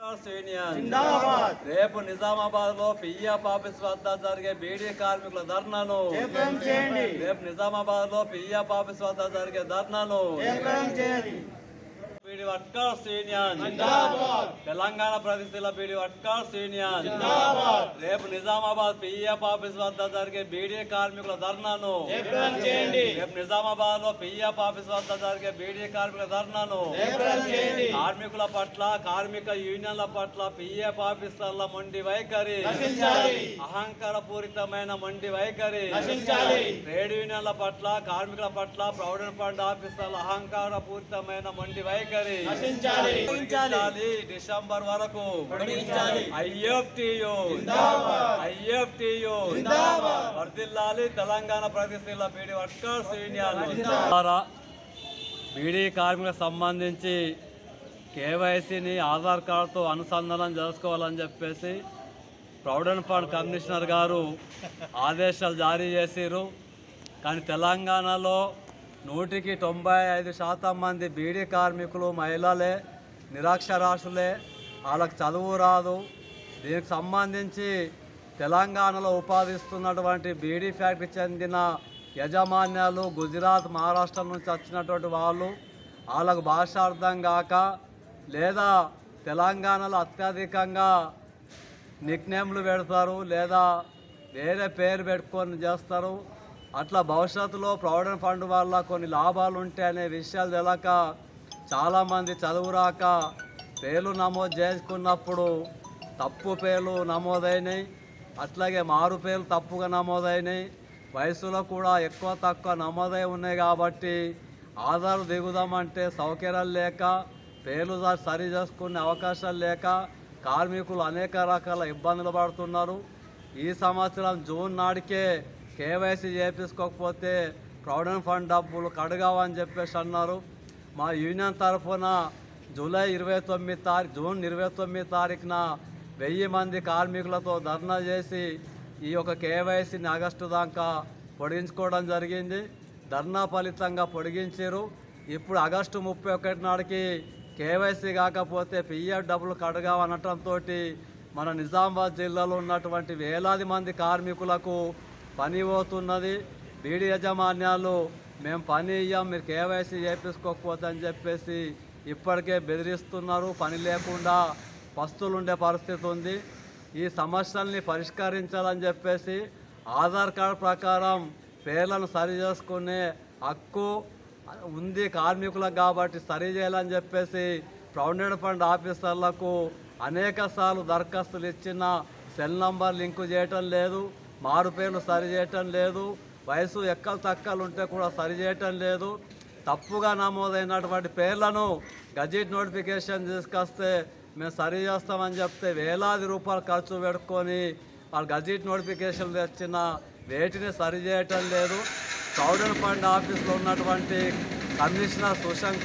Union జిందాబాద్ రేపు నిజామాబాద్ లో పిఎఫ్ ఆఫీస్ వద్ద జరిగే బీడీ కార్మికుల ధర్నాను జయప్రదం చేయండి రేపు నిజామాబాద్ లో పిఎఫ్ ఆఫీస్ వద్ద జరిగే ధర్నాను జయప్రదం చేయండి బీడీ వర్కర్స్ యూనియన్ జిందాబాద్ తెలంగాణ ప్రతిష్ఠిల బీడీ వర్కర్స్ యూనియన్ జిందాబాద్ రేపు నిజామాబాద్ పిఎఫ్ ఆఫీస్ వద్ద జరిగే బీడీ కార్మికుల ధర్నాను జయప్రదం చేయండి రేపు నిజామాబాద్ లో పిఎఫ్ ఆఫీస్ వద్ద జరిగే బీడీ కార్మికుల ధర్నాను జయప్రదం చేయండి కార్మికుల పట్ల కార్మిక యూనియన్ల పట్ల పిఎఫ్ ఆఫీసర్ల మొండి వైఖరి నశించాలి అహంకార పూరితమైన మొండి వైఖరి నశించాలి ట్రేడ్ యూనియన్ల పట్ల కార్మికుల పట్ల ప్రొవిడెంట్ ఫండ్ ఆఫీసర్ల అహంకార పూరితమైన మొండి వైఖరి నశించాలి పొడిగించాలి డిసెంబర్ వరకు పొడిగించాలి. ఐఎఫ్టియు జిందాబాద్. ఐఎఫ్టియు జిందాబాద్. వర్ధిల్లాలి తెలంగాణ ప్రగతిశీల బీడీ వర్కర్స్ యూనియన్ జిందాబాద్. ద్వారా బీడీ కార్మికులకు సంబంధించి కేవైసీని ఆధార్ కార్డుతో అనుసంధానం చేసుకోవాలని చెప్పేసి ప్రొవిడెంట్ ఫండ్ కమిషనర్ గారు ఆదేశాలు జారీ చేసిరు కానీ తెలంగాణలో నూటికి తొంభై ఐదు శాతం మంది బీడీ కార్మికులు మహిళలే నిరక్షరాస్యులే వాళ్ళకి చదువు రాదు దీనికి సంబంధించి తెలంగాణలో ఉపాధిస్తున్నటువంటి బీడీ ఫ్యాక్టరీ చెందిన యజమాన్యాలు గుజరాత్ మహారాష్ట్ర నుంచి వచ్చినటువంటి వాళ్ళు వాళ్ళకు భాష అర్థం కాక లేదా తెలంగాణలో అత్యధికంగా నిక్నేమ్లు పెడతారు లేదా వేరే పేరు పెట్టుకొని చేస్తారు అట్లా భవిష్యత్తులో ప్రావిడెంట్ ఫండ్ వల్ల కొన్ని లాభాలు ఉంటాయి అనే విషయాలు తెలియక చాలామంది చదువు రాక పేర్లు నమోదు చేసుకున్నప్పుడు తప్పు పేర్లు నమోదైనాయి అట్లాగే మారు పేర్లు తప్పుగా నమోదైనాయి వయసులో కూడా ఎక్కువ తక్కువ నమోదై ఉన్నాయి కాబట్టి ఆధార్ దిగుదామంటే సౌకర్యాలు లేక పేర్లు దా- సరి చేసుకునే అవకాశాలు లేక కార్మికులు అనేక రకాల ఇబ్బందులు పడుతున్నారు ఈ సంవత్సరం జూన్ నాటికే కేవైసీ చేపించుకోకపోతే ప్రావిడెంట్ ఫండ్ డబ్బులు కడగావని చెప్పేసి అన్నారు మా యూనియన్ తరఫున జూలై ఇరవై తొమ్మిది తారీఖు జూన్ ఇరవై తొమ్మిది తారీఖున వెయ్యి మంది కార్మికులతో ధర్నా చేసి ఈ యొక్క కేవైసీని ఆగస్టు దాకా పొడిగించుకోవడం జరిగింది ధర్నా ఫలితంగా పొడిగించారు ఇప్పుడు ఆగస్టు ముప్పై ఒకటి నాటికి కేవైసీ కాకపోతే పిఎఫ్ డబ్బులు కడగావనటంతో మన నిజామాబాద్ జిల్లాలో ఉన్నటువంటి వేలాది మంది కార్మికులకు పని పోతున్నది బీడీ యజమాన్యాలు మేము పని ఇయ్యాం మీరు కేవైసీ చేపించుకోకపోతే అని చెప్పేసి ఇప్పటికే బెదిరిస్తున్నారు పని లేకుండా పస్తులు ఉండే పరిస్థితి ఉంది ఈ సమస్యల్ని పరిష్కరించాలని చెప్పేసి ఆధార్ కార్డు ప్రకారం పేర్లను సరి చేసుకునే హక్కు ఉంది కార్మికులకు కాబట్టి సరి చేయాలని చెప్పేసి ప్రొవిడెంట్ ఫండ్ ఆఫీసర్లకు అనేక సార్లు దరఖాస్తులు ఇచ్చిన సెల్ నంబర్ లింకు చేయటం లేదు మారు పేర్లు సరి చేయటం లేదు వయసు ఎక్కలు తక్కలు ఉంటే కూడా సరి చేయటం లేదు తప్పుగా నమోదైనటువంటి పేర్లను గజెట్ నోటిఫికేషన్ తీసుకొస్తే మేము సరి చేస్తామని చెప్తే వేలాది రూపాయలు ఖర్చు పెట్టుకొని వాళ్ళు గజెట్ నోటిఫికేషన్ తెచ్చిన వేటిని సరి చేయటం లేదు ప్రొవిడెంట్ ఫండ్ ఆఫీస్లో ఉన్నటువంటి కమిషనర్ సుశాంక్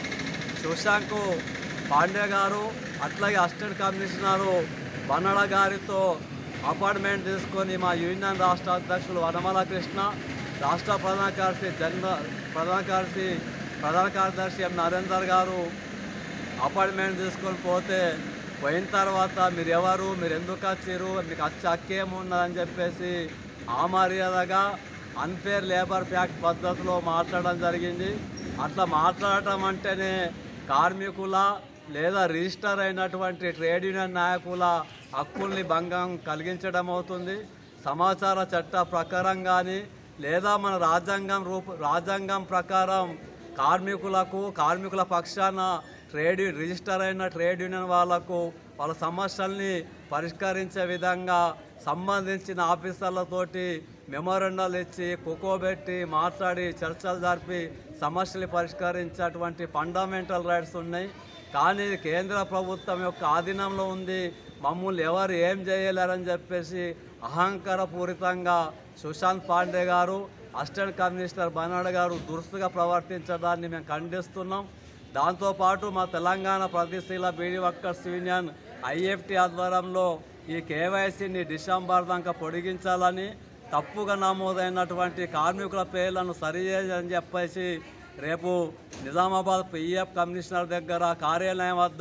సుశాంక్ పాండే గారు అట్లాగే అసిస్టెంట్ కమిషనరు బన్నడ గారితో అపాయింట్మెంట్ తీసుకొని మా యూనియన్ రాష్ట్ర అధ్యక్షులు వనమల కృష్ణ రాష్ట్ర ప్రధాన కార్యదర్శి జన్మ ప్రధాన కార్యదర్శి ప్రధాన కార్యదర్శి ఎం నరేందర్ గారు అపాయింట్మెంట్ తీసుకొని పోతే పోయిన తర్వాత మీరు ఎవరు మీరు ఎందుకు వచ్చారు మీకు వచ్చే హక్కేమున్నదని చెప్పేసి ఆ మర్యాదగా అన్ఫేర్ లేబర్ యాక్ట్ పద్ధతిలో మాట్లాడడం జరిగింది అట్లా మాట్లాడటం అంటేనే కార్మికుల లేదా రిజిస్టర్ అయినటువంటి ట్రేడ్ యూనియన్ నాయకుల హక్కుల్ని భంగం కలిగించడం అవుతుంది సమాచార చట్ట ప్రకారం కానీ లేదా మన రాజ్యాంగం రూప రాజ్యాంగం ప్రకారం కార్మికులకు కార్మికుల పక్షాన ట్రేడ్ యూ- రిజిస్టర్ అయిన ట్రేడ్ యూనియన్ వాళ్లకు వాళ్ళ సమస్యల్ని పరిష్కరించే విధంగా సంబంధించిన ఆఫీసర్లతోటి మెమోరండాలు ఇచ్చి కుకోబెట్టి మాట్లాడి చర్చలు జరిపి సమస్యలు పరిష్కరించేటువంటి ఫండమెంటల్ రైట్స్ ఉన్నాయి కానీ ఇది కేంద్ర ప్రభుత్వం యొక్క ఆధీనంలో ఉంది మమ్మల్ని ఎవరు ఏం చేయలేరని చెప్పేసి అహంకారపూరితంగా సుశాంత్ పాండే గారు అసిస్టెంట్ కమిషనర్ బనాడ్ గారు దురుస్తుగా ప్రవర్తించడాన్ని మేము ఖండిస్తున్నాం దాంతోపాటు మా తెలంగాణ ప్రతిశీల బీడీ వర్కర్స్ యూనియన్ ఐఎఫ్టి ఆధ్వర్యంలో ఈ కేవైసీని డిసెంబర్ దాకా పొడిగించాలని తప్పుగా నమోదైనటువంటి కార్మికుల పేర్లను సరిచేయని చెప్పేసి రేపు నిజామాబాద్ పిఎఫ్ కమిషనర్ దగ్గర కార్యాలయం వద్ద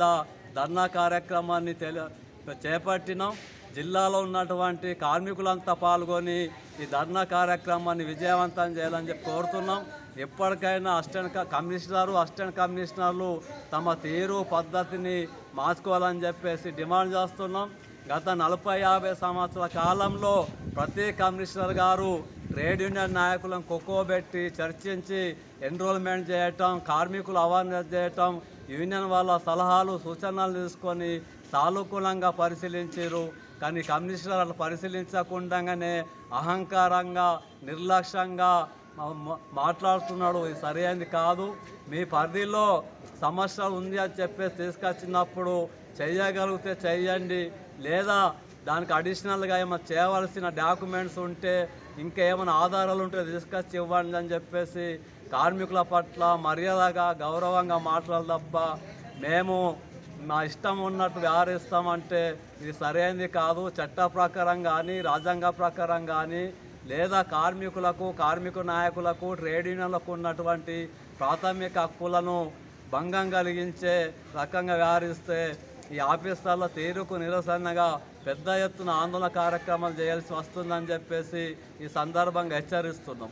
ధర్నా కార్యక్రమాన్ని తెలి చేపట్టినాం జిల్లాలో ఉన్నటువంటి కార్మికులంతా పాల్గొని ఈ ధర్నా కార్యక్రమాన్ని విజయవంతం చేయాలని చెప్పి కోరుతున్నాం ఎప్పటికైనా అసిస్టెంట్ క- కమిషనరు అసిస్టెంట్ కమిషనర్లు తమ తీరు పద్ధతిని మార్చుకోవాలని చెప్పేసి డిమాండ్ చేస్తున్నాం గత నలభై యాభై సంవత్సరాల కాలంలో ప్రతి కమిషనర్ గారు ట్రేడ్ యూనియన్ నాయకులను కొక్కోబెట్టి చర్చించి ఎన్రోల్మెంట్ చేయటం కార్మికులు అవేర్నెస్ చేయటం యూనియన్ వాళ్ళ సలహాలు సూచనలు తీసుకొని సానుకూలంగా పరిశీలించారు కానీ కమిషనర్ అట్లా పరిశీలించకుండానే అహంకారంగా నిర్లక్ష్యంగా మా- మా- మాట్లాడుతున్నాడు ఇది సరైనది కాదు మీ పరిధిలో సమస్య ఉంది అని చెప్పేసి తీసుకొచ్చినప్పుడు చేయగలిగితే చెయ్యండి లేదా దానికి అడిషనల్గా ఏమైనా చేయవలసిన డాక్యుమెంట్స్ ఉంటే ఇంకా ఏమైనా ఆధారాలు ఉంటే తీసుకొచ్చి ఇవ్వండి అని చెప్పేసి కార్మికుల పట్ల మర్యాదగా గౌరవంగా మాట్లాడదబ్బా మేము మా ఇష్టం ఉన్నట్టు వ్యవహరిస్తామంటే ఇది సరైనది కాదు చట్ట ప్రకారం కానీ రాజ్యాంగ ప్రకారం కానీ లేదా కార్మికులకు కార్మిక నాయకులకు ట్రేడ్ యూనియన్లకు ఉన్నటువంటి ప్రాథమిక హక్కులను భంగం కలిగించే రకంగా వ్యవహరిస్తే ఈ ఆఫీసర్ల తీరుకు నిరసనగా పెద్ద ఎత్తున ఆందోళన కార్యక్రమాలు చేయాల్సి వస్తుందని చెప్పేసి ఈ సందర్భంగా హెచ్చరిస్తున్నాం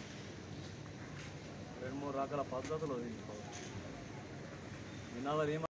రెండు మూడు రకాల పద్ధతులు తీసుకోవాలి నినాదాలు ఏమ